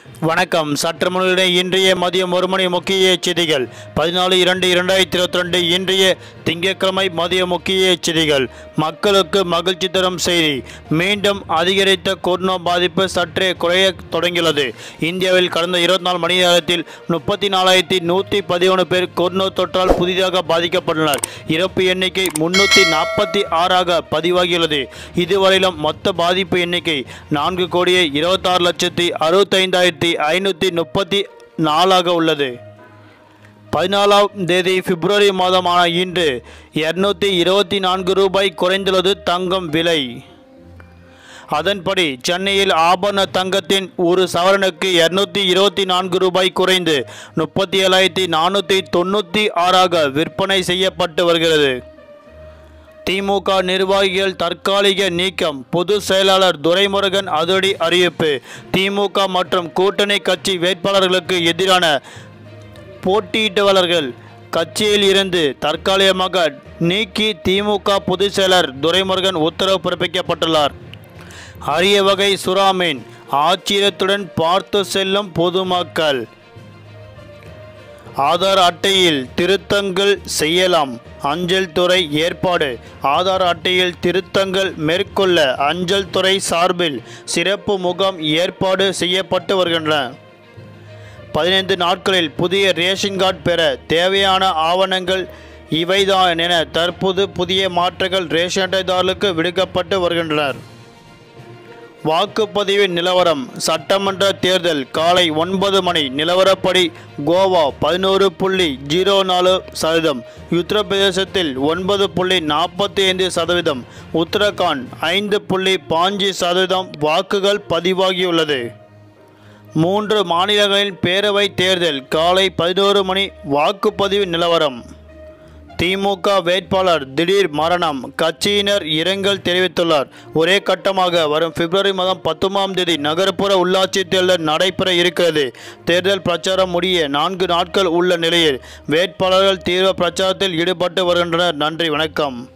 வணக்கம் சற்று முன்னிலை இன்றைய மதியம் ஒரு மணி முக்கிய செய்திகள் பதினாலு இரண்டு இரண்டாயிரத்தி இருபத்தி ரெண்டு இன்றைய திங்கட்கிழமை மதிய முக்கிய செய்திகள் மக்களுக்கு மகிழ்ச்சி தரும் செய்தி மீண்டும் அதிகரித்த கொரோனா பாதிப்பு சற்றே குறைய தொடங்கியுள்ளது இந்தியாவில் கடந்த இருபத்தி நாலு மணி நேரத்தில் முப்பத்தி நாலாயிரத்தி நூற்றி பதினொன்று பேர் கொரோனா தொற்றால் புதிதாக பாதிக்கப்பட்டுள்ளனர் இறப்பு எண்ணிக்கை முன்னூற்றி நாற்பத்தி ஆறாக பதிவாகியுள்ளது இதுவரையிலும் மொத்த பாதிப்பு எண்ணிக்கை நான்கு கோடியே இருபத்தாறு லட்சத்தி அறுபத்தைந்தாயிரத்தி ஐநூற்றி முப்பத்தி நாலாக உள்ளது பதினாலாம் தேதி பிப்ரவரி மாதமான இன்று இருநூத்தி இருபத்தி நான்கு ரூபாய் குறைந்துள்ளது தங்கம் விலை அதன்படி சென்னையில் ஆபரண தங்கத்தின் ஒரு சவரனுக்கு இருநூத்தி இருபத்தி நான்கு ரூபாய் குறைந்து முப்பத்தி ஏழாயிரத்தி நானூற்றி தொண்ணூற்றி ஆறாக விற்பனை செய்யப்பட்டு வருகிறது திமுக நிர்வாகிகள் தற்காலிக நீக்கம் பொதுச் செயலாளர் துரைமுருகன் அதிரடி அறிவிப்பு திமுக மற்றும் கூட்டணி கட்சி வேட்பாளர்களுக்கு எதிரான போட்டியிட்டவர்கள் கட்சியில் இருந்து தற்காலிகமாக நீக்கி திமுக பொதுச் செயலர் துரைமுருகன் உத்தரவு பிறப்பிக்கப்பட்டுள்ளார் அரிய வகை சுறாமீன் ஆச்சரியத்துடன் பார்த்து செல்லும் பொதுமக்கள் ஆதார் அட்டையில் திருத்தங்கள் செய்யலாம் அஞ்சல் துறை ஏற்பாடு ஆதார் அட்டையில் திருத்தங்கள் மேற்கொள்ள அஞ்சல் துறை சார்பில் சிறப்பு முகாம் ஏற்பாடு செய்யப்பட்டு வருகின்றன பதினைந்து நாட்களில் புதிய ரேஷன் கார்டு பெற தேவையான ஆவணங்கள் இவைதான் என தற்போது புதிய மாற்றங்கள் ரேஷன் அட்டைதாரர்களுக்கு விடுக்கப்பட்டு வருகின்றனர் வாக்குப்பதிவு நிலவரம் சட்டமன்ற தேர்தல் காலை ஒன்பது மணி நிலவரப்படி கோவா பதினோரு புள்ளி ஜீரோ நாலு சதவீதம் உத்தரப்பிரதேசத்தில் ஒன்பது புள்ளி நாற்பத்தி ஐந்து சதவீதம் உத்தரகாண்ட் ஐந்து புள்ளி பாஞ்சு சதவீதம் வாக்குகள் பதிவாகியுள்ளது மூன்று மாநிலங்களின் பேரவைத் தேர்தல் காலை பதினோரு மணி வாக்குப்பதிவு நிலவரம் திமுக வேட்பாளர் திடீர் மரணம் கட்சியினர் இரங்கல் தெரிவித்துள்ளார் ஒரே கட்டமாக வரும் பிப்ரவரி மாதம் பத்தொன்பதாம் தேதி நகர்ப்புற உள்ளாட்சி தேர்தல் நடைபெற இருக்கிறது தேர்தல் பிரச்சாரம் முடிய நான்கு நாட்கள் உள்ள நிலையில் வேட்பாளர்கள் தீவிர பிரச்சாரத்தில் ஈடுபட்டு வருகின்றனர் நன்றி வணக்கம்